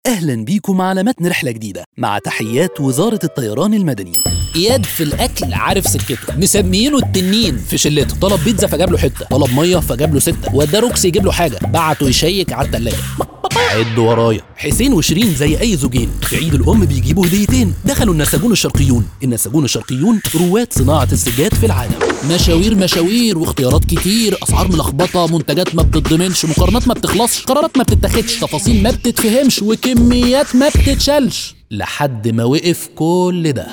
أهلا بيكم على متن رحلة جديدة مع تحيات وزارة الطيران المدني اياد في الاكل عارف سكته مسميينه التنين في شلته طلب بيتزا فجاب له حته طلب ميه فجاب له سته وداه روكس يجيب له حاجه بعته يشيك على التلاجه عد ورايا حسين وشيرين زي أي زوجين في عيد الأم بيجيبوا هديتين دخلوا النساجون الشرقيون النساجون الشرقيون رواد صناعة السجاد في العالم مشاوير مشاوير واختيارات كتير اسعار ملخبطه منتجات ما بتتضمنش مقارنات ما بتخلصش قرارات ما بتتاخدش تفاصيل ما بتتفهمش وكميات ما بتتشالش لحد ما وقف كل ده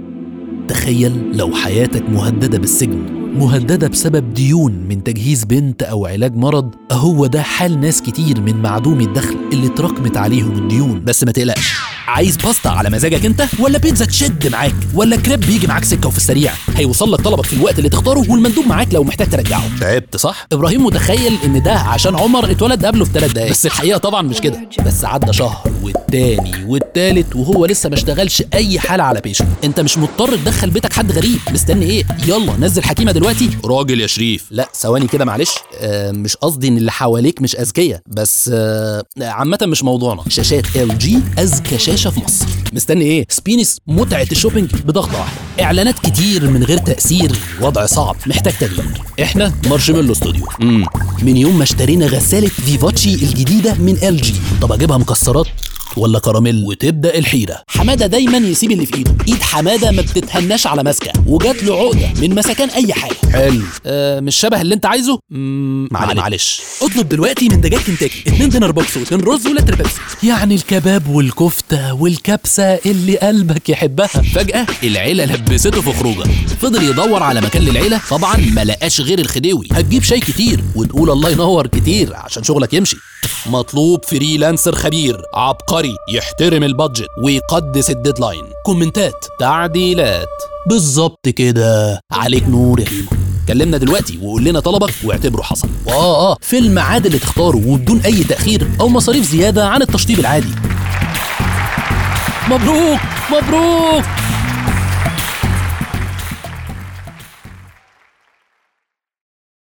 تخيل لو حياتك مهددة بالسجن مهددة بسبب ديون من تجهيز بنت أو علاج مرض أهو ده حال ناس كتير من معدومي الدخل اللي اتراكمت عليهم الديون بس ما تقلقش عايز باستا على مزاجك انت ولا بيتزا تشد معاك ولا كريب بيجي معاك سكه وفي السريع هيوصل لك طلبك في الوقت اللي تختاره والمندوب معاك لو محتاج ترجعه تعبت صح ابراهيم متخيل ان ده عشان عمر اتولد قبله في ثلاث دقايق بس الحقيقه طبعا مش كده بس عدى شهر والتاني والتالت وهو لسه ما اشتغلش اي حاله على بيشن انت مش مضطر تدخل بيتك حد غريب مستني ايه يلا نزل حكيمه دلوقتي راجل يا شريف لا ثواني كده معلش آه مش قصدي ان اللي حواليك مش اذكياء بس آه عامه مش موضوعنا شاشات ال جي اذكى شاشه في مصر مستني ايه سبينس متعه الشوبينج بضغطه واحده اعلانات كتير من غير تاثير وضع صعب محتاج تغيير احنا مارشميلو استوديو مم. من يوم ما اشترينا غساله فيفاتشي الجديده من ال جي طب اجيبها مكسرات ولا كراميل وتبدا الحيره حماده دايما يسيب اللي في ايده ايد حماده ما بتتهناش على ماسكه وجات له عقده من مسكان اي حاجه حلو آه مش شبه اللي انت عايزه مم، معلش معلش اطلب دلوقتي من دجاج كنتاكي 2 دينار بوكس و2 رز ولتر بيبسي يعني الكباب والكفته والكبسه اللي قلبك يحبها فجاه العيله لبسته في خروجه فضل يدور على مكان للعيله طبعا ما لقاش غير الخديوي هتجيب شاي كتير وتقول الله ينور كتير عشان شغلك يمشي مطلوب فريلانسر خبير عبقري يحترم البادجت ويقدس الديدلاين كومنتات تعديلات بالظبط كده عليك نور يا هيمو كلمنا دلوقتي وقول لنا طلبك واعتبره حصل اه اه في الميعاد اللي تختاره وبدون اي تاخير او مصاريف زياده عن التشطيب العادي مبروك مبروك